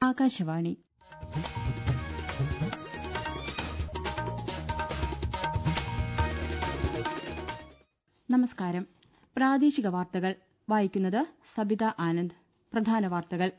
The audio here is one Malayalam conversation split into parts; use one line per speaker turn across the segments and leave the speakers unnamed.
ആകാശവാണി നമസ്കാരം പ്രാദേശിക വാർത്തകൾ വായിക്കുന്നത് സബിത ആനന്ദ് പ്രധാന വാർത്തകൾ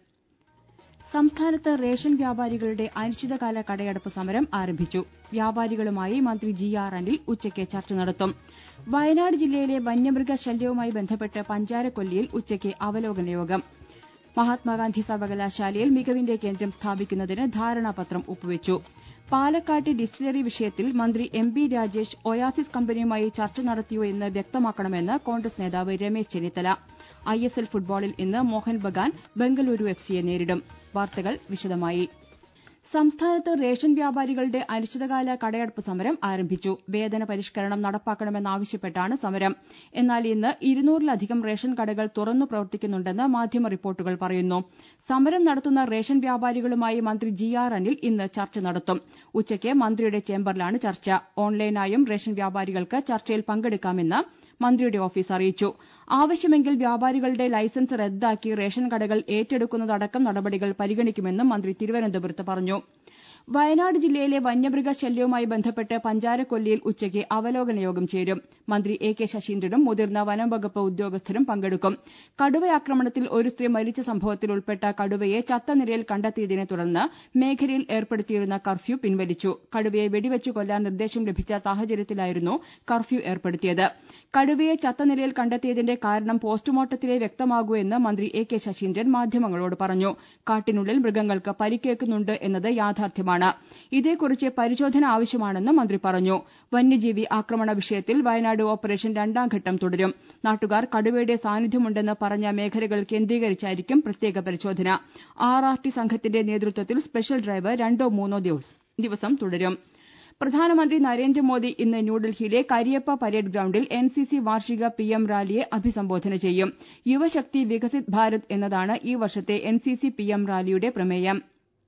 സംസ്ഥാനത്ത് റേഷൻ വ്യാപാരികളുടെ അനിശ്ചിതകാല കടയടപ്പ് സമരം ആരംഭിച്ചു വ്യാപാരികളുമായി മന്ത്രി ജി ആർ അനിൽ ഉച്ചയ്ക്ക് ചർച്ച നടത്തും വയനാട് ജില്ലയിലെ വന്യമൃഗ ശല്യവുമായി ബന്ധപ്പെട്ട് പഞ്ചാരക്കൊല്ലിയിൽ ഉച്ചയ്ക്ക് അവലോകന യോഗം മഹാത്മാഗാന്ധി സർവകലാശാലയിൽ മികവിന്റെ കേന്ദ്രം സ്ഥാപിക്കുന്നതിന് ധാരണാപത്രം ഒപ്പുവച്ചു പാലക്കാട്ട് ഡിസ്റ്റിലറി വിഷയത്തിൽ മന്ത്രി എം ബി രാജേഷ് ഒയാസിസ് കമ്പനിയുമായി ചർച്ച നടത്തിയോ എന്ന് വ്യക്തമാക്കണമെന്ന് കോൺഗ്രസ് നേതാവ് Ramesh Chennithala I S L ഫുട്ബോളിൽ ഇന്ന് മോഹൻ ബഗാൻ ബംഗലൂരു എഫ് സിയെ നേരിടും വാർത്തകൾ വിശദമായി സംസ്ഥാനത്ത് റേഷൻ വ്യാപാരികളുടെ അനിശ്ചിതകാല കടയടപ്പ് സമരം ആരംഭിച്ചു വേതന പരിഷ്കരണം നടപ്പാക്കണമെന്നാവശ്യപ്പെട്ടാണ് സമരം എന്നാൽ ഇന്ന് ഇരുന്നൂറിലധികം റേഷൻ കടകൾ തുറന്നു പ്രവർത്തിക്കുന്നുണ്ടെന്ന് മാധ്യമ റിപ്പോർട്ടുകൾ പറയുന്നു സമരം നടത്തുന്ന റേഷൻ വ്യാപാരികളുമായി മന്ത്രി ജി ആർ അനിൽ ഇന്ന് ചർച്ച നടത്തും ഉച്ചയ്ക്ക് മന്ത്രിയുടെ ചേംബറിലാണ് ചർച്ച ഓൺലൈനായും റേഷൻ വ്യാപാരികൾക്ക് ചർച്ചയിൽ പങ്കെടുക്കാമെന്ന് മന്ത്രിയുടെ ഓഫീസ് അറിയിച്ചു ആവശ്യമെങ്കിൽ വ്യാപാരികളുടെ ലൈസൻസ് റദ്ദാക്കി റേഷൻ കടകൾ ഏറ്റെടുക്കുന്നതടക്കം നടപടികൾ പരിഗണിക്കുമെന്നും മന്ത്രി തിരുവനന്തപുരത്ത് പറഞ്ഞു വയനാട് ജില്ലയിലെ വന്യമൃഗ ശല്യവുമായി ബന്ധപ്പെട്ട് പഞ്ചാരക്കൊല്ലിയിൽ ഉച്ചയ്ക്ക് അവലോകന യോഗം ചേരും മന്ത്രി എ കെ ശശീന്ദ്രനും മുതിർന്ന വനംവകുപ്പ് ഉദ്യോഗസ്ഥരും പങ്കെടുക്കും കടുവയാക്രമണത്തിൽ ഒരു സ്ത്രീ മരിച്ച സംഭവത്തിൽ ഉൾപ്പെട്ട കടുവയെ ചത്ത നിലയിൽ കണ്ടെത്തിയതിനെ തുടർന്ന് മേഖലയിൽ ഏർപ്പെടുത്തിയിരുന്ന കർഫ്യൂ പിൻവലിച്ചു കടുവയെ വെടിവെച്ച് കൊല്ലാൻ നിർദ്ദേശം ലഭിച്ച സാഹചര്യത്തിലായിരുന്നു കർഫ്യൂ ഏർപ്പെടുത്തിയത് കടുവയെ ചത്ത നിലയിൽ കണ്ടെത്തിയതിന്റെ കാരണം പോസ്റ്റ്മോർട്ടത്തിലേ വ്യക്തമാകൂ എന്ന് മന്ത്രി എ കെ ശശീന്ദ്രൻ മാധ്യമങ്ങളോട് പറഞ്ഞു കാട്ടിനുള്ളിൽ മൃഗങ്ങൾക്ക് പരിക്കേൽക്കുന്നുണ്ട് എന്നത് യാഥാർത്ഥ്യമാണ് ഇതേക്കുറിച്ച് പരിശോധന ആവശ്യമാണെന്ന് മന്ത്രി പറഞ്ഞു വന്യജീവി ആക്രമണ വിഷയത്തിൽ വയനാട് ഓപ്പറേഷൻ രണ്ടാംഘട്ടം തുടരും നാട്ടുകാർ കടുവയുടെ സാന്നിധ്യമുണ്ടെന്ന് പറഞ്ഞ മേഖലകൾ കേന്ദ്രീകരിച്ചായിരിക്കും പ്രത്യേക പരിശോധന ആർ ആർ ടി സംഘത്തിന്റെ നേതൃത്വത്തിൽ സ്പെഷ്യൽ ഡ്രൈവ് രണ്ടോ മൂന്നോ ദിവസം തുടരും പ്രധാനമന്ത്രി നരേന്ദ്രമോദി ഇന്ന് ന്യൂഡൽഹിയിലെ കരിയപ്പ പരേഡ് ഗ്രൌണ്ടിൽ എൻ സി സി വാർഷിക പി എം റാലിയെ അഭിസംബോധന ചെയ്യും യുവശക്തി വികസിത് ഭാരത് എന്നതാണ് ഈ വർഷത്തെ N C C P M റാലിയുടെ പ്രമേയം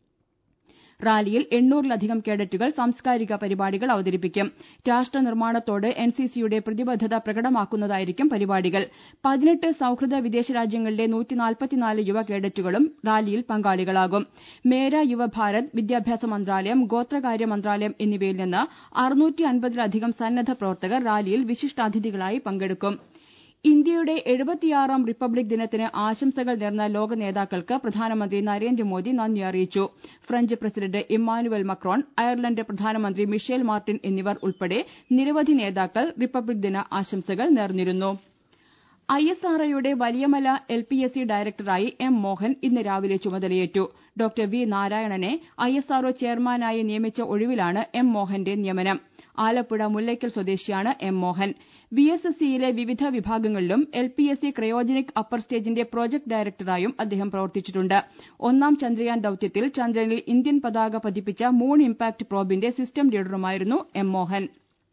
റാലിയിൽ എണ്ണൂറിലധികം കേഡറ്റുകൾ സാംസ്കാരിക പരിപാടികൾ അവതരിപ്പിക്കും രാഷ്ട്ര നിർമ്മാണത്തോട് എൻ സി സിയുടെ പ്രതിബദ്ധത പ്രകടമാക്കുന്നതായിരിക്കും പരിപാടികൾ പതിനെട്ട് സൌഹൃദ വിദേശ രാജ്യങ്ങളിലെ നൂറ്റിനാൽപ്പത്തിനാല് യുവ കേഡറ്റുകളും റാലിയിൽ പങ്കാളികളാകും മേര യുവഭാരത് വിദ്യാഭ്യാസ മന്ത്രാലയം ഗോത്രകാര്യ മന്ത്രാലയം എന്നിവയിൽ നിന്ന് അറുന്നൂറ്റി അൻപതിലധികം സന്നദ്ധ പ്രവർത്തകർ റാലിയിൽ വിശിഷ്ടാതിഥികളായി പങ്കെടുക്കും ഇന്ത്യയുടെ എഴുപത്തിയാറാം റിപ്പബ്ലിക് ദിനത്തിന് ആശംസകൾ നേർന്ന ലോക നേതാക്കൾക്ക് പ്രധാനമന്ത്രി നരേന്ദ്രമോദി നന്ദി അറിയിച്ചു French president Emmanuel Macron Ireland പ്രധാനമന്ത്രി മിഷേൽ മാർട്ടിൻ എന്നിവർ ഉൾപ്പെടെ നിരവധി നേതാക്കൾ റിപ്പബ്ലിക് ദിന ആശംസകൾ നേർന്നിരുന്നു ഐ എസ് ആർ ഒയുടെ Valiamala L P S C ഡയറക്ടറായി എം മോഹൻ ഇന്ന് രാവിലെ ചുമതലയേറ്റു ഡോക്ടർ വി നാരായണനെ ഐ എസ് ആർ ഒ ചെയർമാനായി നിയമിച്ച ഒഴിവിലാണ് എം മോഹന്റെ നിയമനം ആലപ്പുഴ മുല്ലയ്ക്കൽ സ്വദേശിയാണ് M Mohan V S S സിയിലെ വിവിധ വിഭാഗങ്ങളിലും L P S C cryogenic upper സ്റ്റേജിന്റെ പ്രോജക്ട് ഡയറക്ടറായും അദ്ദേഹം പ്രവർത്തിച്ചിട്ടുണ്ട് ഒന്നാം ചന്ദ്രയാൻ ദൌത്യത്തിൽ ചന്ദ്രനിൽ ഇന്ത്യൻ പതാക പതിപ്പിച്ച മൂൺ ഇംപാക്ട് പ്രോബിന്റെ സിസ്റ്റം ലീഡറുമായിരുന്നു എം മോഹൻ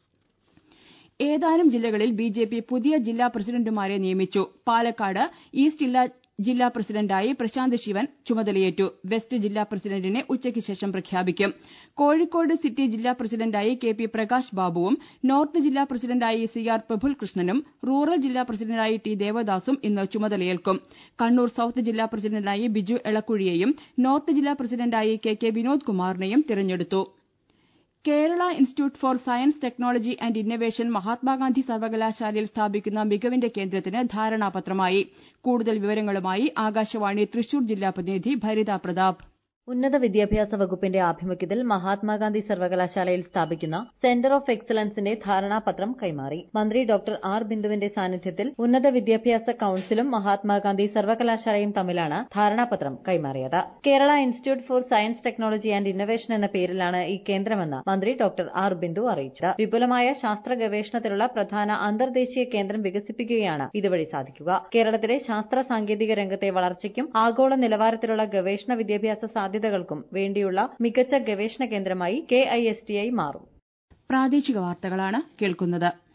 ഏതാനും ജില്ലകളിൽ ബി ജെ പി പുതിയ ജില്ലാ പ്രസിഡന്റുമാരെ നിയമിച്ചു പാലക്കാട് ഈസ്റ്റ് ജില്ലാ പ്രസിഡന്റായി പ്രശാന്ത് ശിവൻ ചുമതലയേറ്റു വെസ്റ്റ് ജില്ലാ പ്രസിഡന്റിനെ ഉച്ചയ്ക്ക് ശേഷം പ്രഖ്യാപിക്കും കോഴിക്കോട് സിറ്റി ജില്ലാ പ്രസിഡന്റായി കെ പി പ്രകാശ് ബാബുവും നോർത്ത് ജില്ലാ പ്രസിഡന്റായി സി ആർ പ്രഫുൽ കൃഷ്ണനും റൂറൽ ജില്ലാ പ്രസിഡന്റായി ടി ദേവദാസും ഇന്ന് ചുമതലയേൽക്കും കണ്ണൂർ സൌത്ത് ജില്ലാ പ്രസിഡന്റായി ബിജു എളക്കുഴിയെയും നോർത്ത് ജില്ലാ പ്രസിഡന്റായി കെ കെ വിനോദ് കുമാറിനെയും തിരഞ്ഞെടുത്തു Kerala institute for science technology and innovation Mahatma Gandhi സർവകലാശാലയിൽ സ്ഥാപിക്കുന്ന മികവിന്റെ കേന്ദ്രത്തിന് ധാരണാപത്രമായി കൂടുതൽ വിവരങ്ങളുമായി ആകാശവാണി തൃശൂർ ജില്ലാ പ്രതിനിധി ഭരിത പ്രതാപ്
ഉന്നത വിദ്യാഭ്യാസ വകുപ്പിന്റെ ആഭിമുഖ്യത്തിൽ മഹാത്മാഗാന്ധി സർവകലാശാലയിൽ സ്ഥാപിക്കുന്ന സെന്റർ ഓഫ് എക്സലൻസിന്റെ ധാരണാപത്രം കൈമാറി മന്ത്രി ഡോക്ടർ ആർ ബിന്ദുവിന്റെ സാന്നിധ്യത്തിൽ ഉന്നത വിദ്യാഭ്യാസ കൌൺസിലും മഹാത്മാഗാന്ധി സർവകലാശാലയും തമ്മിലാണ് ധാരണാപത്രം കൈമാറിയത് Kerala institute for science technology and innovation എന്ന പേരിലാണ് ഈ കേന്ദ്രമെന്ന് മന്ത്രി ഡോക്ടർ ആർ ബിന്ദു അറിയിച്ചത് വിപുലമായ ശാസ്ത്ര ഗവേഷണത്തിലുള്ള പ്രധാന അന്തർദേശീയ കേന്ദ്രം വികസിപ്പിക്കുകയാണ് ഇതുവഴി സാധിക്കുക കേരളത്തിലെ ശാസ്ത്ര സാങ്കേതിക രംഗത്തെ വളർച്ചയ്ക്കും ആഗോള നിലവാരത്തിലുള്ള ഗവേഷണ വിദ്യാഭ്യാസ സാധ്യത സാധ്യതകൾക്കും വേണ്ടിയുള്ള മികച്ച ഗവേഷണ കേന്ദ്രമായി K I S T I മാറും
പ്രാദേശിക വാർത്തകളാണ് കേൾക്കുന്നത്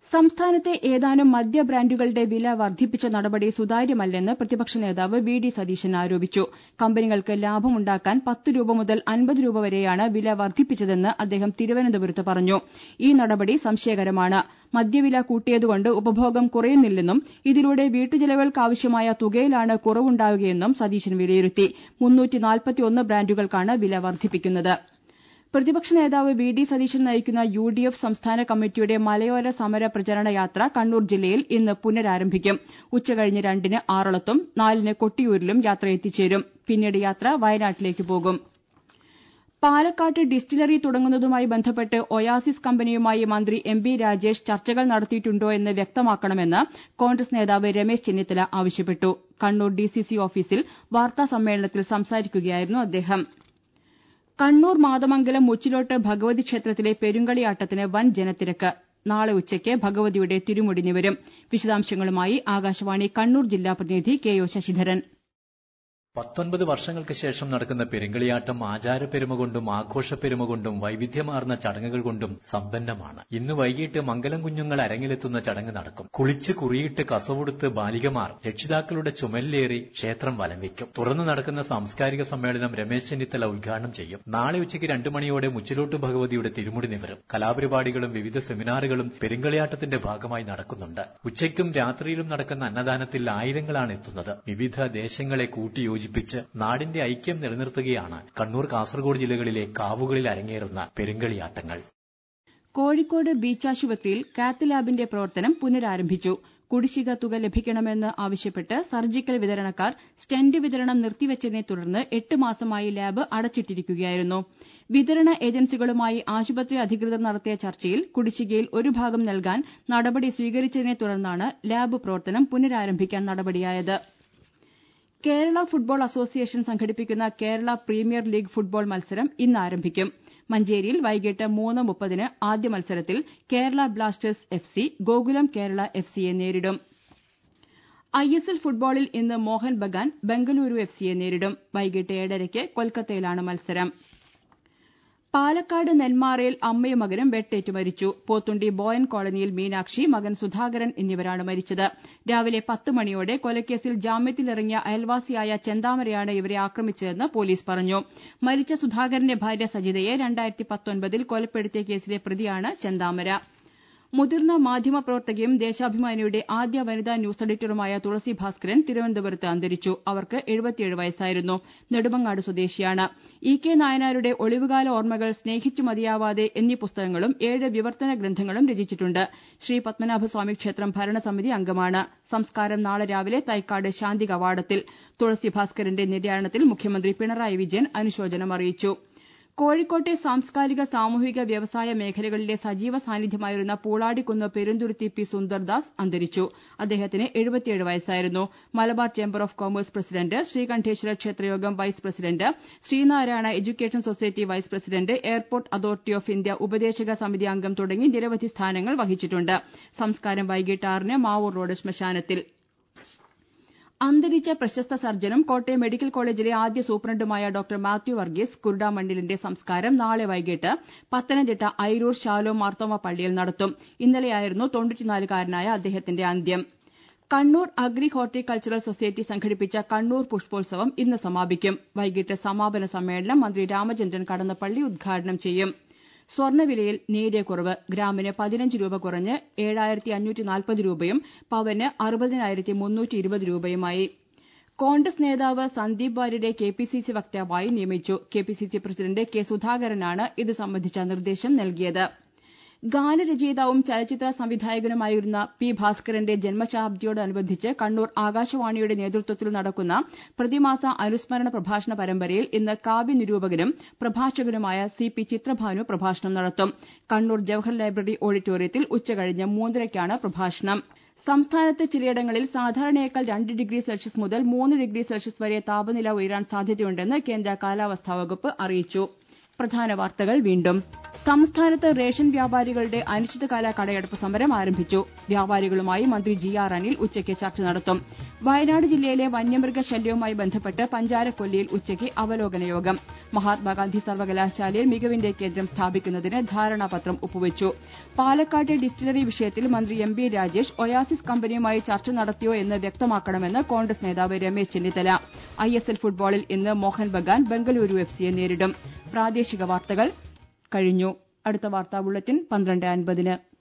സംസ്ഥാനത്തെ ഏതാനും മദ്യ ബ്രാൻഡുകളുടെ വില വർദ്ധിപ്പിച്ച നടപടി സുതാര്യമല്ലെന്ന് പ്രതിപക്ഷ നേതാവ് വി ഡി സതീശൻ ആരോപിച്ചു കമ്പനികൾക്ക് ലാഭമുണ്ടാക്കാൻ പത്ത് രൂപ മുതൽ അൻപത് രൂപ വരെയാണ് വില വർദ്ധിപ്പിച്ചതെന്ന് അദ്ദേഹം തിരുവനന്തപുരത്ത് പറഞ്ഞു ഈ നടപടി സംശയകരമാണ് മദ്യവില കൂട്ടിയതുകൊണ്ട് ഉപഭോഗം കുറയുന്നില്ലെന്നും ഇതിലൂടെ വീട്ടുചെലവുകൾക്കാവശ്യമായ തുകയിലാണ് കുറവുണ്ടാവുകയെന്നും സതീശൻ വിലയിരുത്തി ബ്രാൻഡുകൾക്കാണ് വില വർദ്ധിപ്പിക്കുന്നത് പ്രതിപക്ഷ നേതാവ് വി ഡി സതീശൻ നയിക്കുന്ന യു ഡി എഫ് സംസ്ഥാന കമ്മിറ്റിയുടെ മലയോര സമര പ്രചരണ യാത്ര കണ്ണൂർ ജില്ലയിൽ ഇന്ന് പുനരാരംഭിക്കും ഉച്ചകഴിഞ്ഞ് രണ്ടിന് ആറളത്തും നാലിന് കൊട്ടിയൂരിലും യാത്ര എത്തിച്ചേരും പിന്നീട് യാത്ര വയനാട്ടിലേക്ക് പോകും പാലക്കാട്ട് ഡിസ്റ്റിലറി തുടങ്ങുന്നതുമായി ബന്ധപ്പെട്ട് ഒയാസിസ് കമ്പനിയുമായി മന്ത്രി എം ബി രാജേഷ് ചർച്ചകൾ നടത്തിയിട്ടുണ്ടോ എന്ന് വ്യക്തമാക്കണമെന്ന് കോൺഗ്രസ് നേതാവ് രമേശ് ചെന്നിത്തല ആവശ്യപ്പെട്ടു കണ്ണൂർ ഡിസിസി ഓഫീസിൽ വാർത്താസമ്മേളനത്തിൽ സംസാരിക്കുകയായിരുന്നു അദ്ദേഹം കണ്ണൂർ മാതമംഗലം മുച്ചിലോട്ട് ഭഗവതി ക്ഷേത്രത്തിലെ പെരുങ്കളിയാട്ടത്തിന് വൻ ജനത്തിരക്ക് നാളെ ഉച്ചയ്ക്ക് ഭഗവതിയുടെ തിരുമുടി നിവരും വിശദാംശങ്ങളുമായി ആകാശവാണി കണ്ണൂർ ജില്ലാ പ്രതിനിധി കെ ഒ ശശിധരൻ
പത്തൊൻപത് വർഷങ്ങൾക്ക് ശേഷം നടക്കുന്ന പെരുങ്കളിയാട്ടം ആചാരപ്പെരുമ കൊണ്ടും ആഘോഷപ്പെരുമ കൊണ്ടും വൈവിധ്യമാർന്ന ചടങ്ങുകൾ കൊണ്ടും സമ്പന്നമാണ് ഇന്ന് വൈകിട്ട് മംഗലം കുഞ്ഞുങ്ങൾ അരങ്ങിലെത്തുന്ന ചടങ്ങ് നടക്കും കുളിച്ച് കുറിയിട്ട് കസവെടുത്ത് ബാലികമാർ രക്ഷിതാക്കളുടെ ചുമലിലേറി ക്ഷേത്രം വലം വയ്ക്കും തുടർന്ന് നടക്കുന്ന സാംസ്കാരിക സമ്മേളനം രമേശ് ചെന്നിത്തല ഉദ്ഘാടനം ചെയ്യും നാളെ ഉച്ചയ്ക്ക് രണ്ടു മണിയോടെ മുച്ചിലോട്ട് ഭഗവതിയുടെ തിരുമുടി നിവരും കലാപരിപാടികളും വിവിധ സെമിനാറുകളും പെരുങ്കളിയാട്ടത്തിന്റെ ഭാഗമായി നടക്കുന്നുണ്ട് ഉച്ചയ്ക്കും രാത്രിയിലും നടക്കുന്ന അന്നദാനത്തിൽ ആയിരങ്ങളാണ് എത്തുന്നത് വിവിധ ദേശങ്ങളെ കൂട്ടിയോജിപ്പിച്ച് നാടിന്റെ ഐക്യം നിലനിർത്തുകയാണ് കണ്ണൂർ കാസർഗോഡ് ജില്ലകളിലെ കാവുകളിൽ അരങ്ങേറുന്ന പെരുങ്കളിയാട്ടങ്ങൾ
കോഴിക്കോട് ബീച്ചാശുപത്രിയിൽ കാത്ത് ലാബിന്റെ പ്രവർത്തനം പുനരാരംഭിച്ചു കുടിശ്ശിക തുക ലഭിക്കണമെന്ന് ആവശ്യപ്പെട്ട് സർജിക്കൽ വിതരണക്കാർ സ്റ്റെന്റ് വിതരണം നിർത്തിവച്ചതിനെ തുടർന്ന് എട്ട് മാസമായി ലാബ് അടച്ചിട്ടിരിക്കുകയായിരുന്നു വിതരണ ഏജൻസികളുമായി ആശുപത്രി അധികൃതർ നടത്തിയ ചർച്ചയിൽ കുടിശ്ശികയിൽ ഒരു ഭാഗം നൽകാൻ നടപടി സ്വീകരിച്ചതിനെ തുടർന്നാണ് ലാബ് പ്രവർത്തനം പുനരാരംഭിക്കാൻ നടപടിയായത് കേരള ഫുട്ബോൾ അസോസിയേഷൻ സംഘടിപ്പിക്കുന്ന കേരള പ്രീമിയർ ലീഗ് ഫുട്ബോൾ മത്സരം ഇന്ന് ആരംഭിക്കും മഞ്ചേരിയിൽ വൈകിട്ട് മൂന്ന് മുപ്പതിന് ആദ്യ മത്സരത്തിൽ Kerala blasters F C Gokulam Kerala F സിയെ നേരിടും ഐ എസ് എൽ ഫുട്ബോളിൽ ഇന്ന് മോഹൻ ബഗാൻ ബംഗളൂരു എഫ് സിയെ നേരിടും വൈകിട്ട് ഏഴരയ്ക്ക് കൊൽക്കത്തയിലാണ് മത്സരം പാലക്കാട് നെന്മാറയിൽ അമ്മയും മകനും വെട്ടേറ്റ് മരിച്ചു പോത്തുണ്ടി ബോയൻ കോളനിയിൽ മീനാക്ഷി മകൻ സുധാകരൻ എന്നിവരാണ് മരിച്ചത് രാവിലെ പത്ത് മണിയോടെ കൊലക്കേസിൽ ജാമ്യത്തിലിറങ്ങിയ അയൽവാസിയായ ചെന്താമരയാണ് ഇവരെ ആക്രമിച്ചതെന്ന് പോലീസ് പറഞ്ഞു മരിച്ച സുധാകരന്റെ ഭാര്യ സജിതയെ രണ്ടായിരത്തി പത്തൊൻപതിൽ കൊലപ്പെടുത്തിയ കേസിലെ പ്രതിയാണ് ചെന്താമര മുതിർന്ന മാധ്യമപ്രവർത്തകയും ദേശാഭിമാനിയുടെ ആദ്യ വനിതാ ന്യൂസ് എഡിറ്ററുമായ തുളസി ഭാസ്കരൻ തിരുവനന്തപുരത്ത് അന്തരിച്ചു അവർക്ക് എഴുപത്തിയേഴ് വയസ്സായിരുന്നു നെടുമങ്ങാട് സ്വദേശിയാണ് ഇ കെ നായനാരുടെ ഒളിവുകാല ഓർമ്മകൾ സ്നേഹിച്ചു മതിയാവാതെ എന്നീ പുസ്തകങ്ങളും ഏഴ് വിവർത്തന ഗ്രന്ഥങ്ങളും രചിച്ചിട്ടുണ്ട് ശ്രീ പത്മനാഭസ്വാമി ക്ഷേത്രം ഭരണസമിതി അംഗമാണ് സംസ്കാരം നാളെ രാവിലെ തൈക്കാട് ശാന്തി കവാടത്തിൽ തുളസി ഭാസ്കരന്റെ നിര്യാണത്തിൽ മുഖ്യമന്ത്രി പിണറായി വിജയൻ അനുശോചനം അറിയിച്ചു കോഴിക്കോട്ടെ സാംസ്കാരിക സാമൂഹിക വ്യവസായ മേഖലകളിലെ സജീവ സാന്നിധ്യമായിരുന്ന പൂളാടിക്കുന്ന് പെരുന്തുരുത്തി പി സുന്ദർദാസ് അന്തരിച്ചു അദ്ദേഹത്തിന് എഴുപത്തിയേഴ് വയസ്സായിരുന്നു Malabar chamber of commerce president Sreekanteswara Kshetrayogam vice president Sreenarayana education society vice president airport authority of India ഉപദേശക സമിതി അംഗം തുടങ്ങി നിരവധി സ്ഥാനങ്ങൾ വഹിച്ചിട്ടുണ്ട് സംസ്കാരം വൈകിട്ട് ആറിന് മാവൂർ റോഡ് ശ്മശാനത്തിൽ അന്തരിച്ച പ്രശസ്ത സർജനും കോട്ടയം മെഡിക്കൽ കോളേജിലെ ആദ്യ സൂപ്രണ്ടുമായ ഡോക്ടർ മാത്യു വർഗീസ് കുരുടാമണ്ണിലിന്റെ സംസ്കാരം നാളെ വൈകിട്ട് പത്തനംതിട്ട ഐരൂർ ശാലോ മാർത്തോമ പള്ളിയിൽ നടത്തും ഇന്നലെയായിരുന്നു തൊണ്ണൂറ്റിനാലുകാരനായ അദ്ദേഹത്തിന്റെ അന്ത്യം കണ്ണൂർ അഗ്രി ഹോർട്ടികൾച്ചറൽ സൊസൈറ്റി സംഘടിപ്പിച്ച കണ്ണൂർ പുഷ്പോത്സവം ഇന്ന് സമാപിക്കും വൈകിട്ട് സമാപന സമ്മേളനം മന്ത്രി രാമചന്ദ്രൻ കടന്നപ്പള്ളി ഉദ്ഘാടനം ചെയ്യും സ്വർണ്ണവിലയിൽ നേരിയ കുറവ് ഗ്രാമിന് പതിനഞ്ച് രൂപ കുറഞ്ഞ് ഏഴായിരത്തി അഞ്ഞൂറ്റി നാൽപ്പത് രൂപയും പവന് അറുപതിനായിരത്തി മുന്നൂറ്റി ഇരുപത് രൂപയുമായി കോൺഗ്രസ് നേതാവ് സന്ദീപ് വാര്യരെ കെ പി സി സി വക്താവായി നിയമിച്ചു K P C C president K സുധാകരനാണ് ഇത് സംബന്ധിച്ച നിർദ്ദേശം നൽകിയത് ഗാനരചയിതാവും ചലച്ചിത്ര സംവിധായകനുമായിരുന്ന പി ഭാസ്കരന്റെ ജന്മശതാബ്ദിയോടനുബന്ധിച്ച് കണ്ണൂർ ആകാശവാണിയുടെ നേതൃത്വത്തിൽ നടക്കുന്ന പ്രതിമാസ അനുസ്മരണ പ്രഭാഷണ പരമ്പരയിൽ ഇന്ന് കാവ്യനിരൂപകനും പ്രഭാഷകനുമായ സി പി ചിത്രഭാനു പ്രഭാഷണം നടത്തും കണ്ണൂർ ജവഹർ ലൈബ്രറി ഓഡിറ്റോറിയത്തിൽ ഉച്ചകഴിഞ്ഞ് മൂന്നരയ്ക്കാണ് പ്രഭാഷണം സംസ്ഥാനത്ത് ചിലയിടങ്ങളിൽ സാധാരണയേക്കാൾ രണ്ട് ഡിഗ്രി സെൽഷ്യസ് മുതൽ മൂന്ന് ഡിഗ്രി സെൽഷ്യസ് വരെ താപനില ഉയരാൻ സാധ്യതയുണ്ടെന്ന് കേന്ദ്ര കാലാവസ്ഥാ വകുപ്പ് അറിയിച്ചു പ്രധാന വാർത്തകൾ വീണ്ടും സംസ്ഥാനത്ത് റേഷൻ വ്യാപാരികളുടെ അനിശ്ചിതകാല കടയടപ്പ് സമരം ആരംഭിച്ചു വ്യാപാരികളുമായി മന്ത്രി ജി ആർ അനിൽ ഉച്ചയ്ക്ക് ചർച്ച നടത്തും വയനാട് ജില്ലയിലെ വന്യമൃഗ ശല്യവുമായി ബന്ധപ്പെട്ട് പഞ്ചാരക്കൊല്ലിയിൽ ഉച്ചയ്ക്ക് അവലോകന യോഗം മഹാത്മാഗാന്ധി സർവകലാശാലയിൽ മികവിന്റെ കേന്ദ്രം സ്ഥാപിക്കുന്നതിന് ധാരണാപത്രം ഒപ്പുവച്ചു പാലക്കാട്ടെ ഡിസ്റ്റിലറി വിഷയത്തിൽ മന്ത്രി എം ബി രാജേഷ് ഒയാസിസ് കമ്പനിയുമായി ചർച്ച നടത്തിയോ എന്ന് വ്യക്തമാക്കണമെന്ന് കോൺഗ്രസ് നേതാവ് Ramesh Chennithala I S L ഫുട്ബോളിൽ ഇന്ന് മോഹൻ ബഗാൻ ബംഗളൂരു എഫ് സിയെ നേരിടും പ്രാദേശിക വാർത്തകൾ കഴിഞ്ഞു അടുത്ത വാർത്താ ബുള്ളറ്റിൻ പന്ത്രണ്ട് അൻപതിന്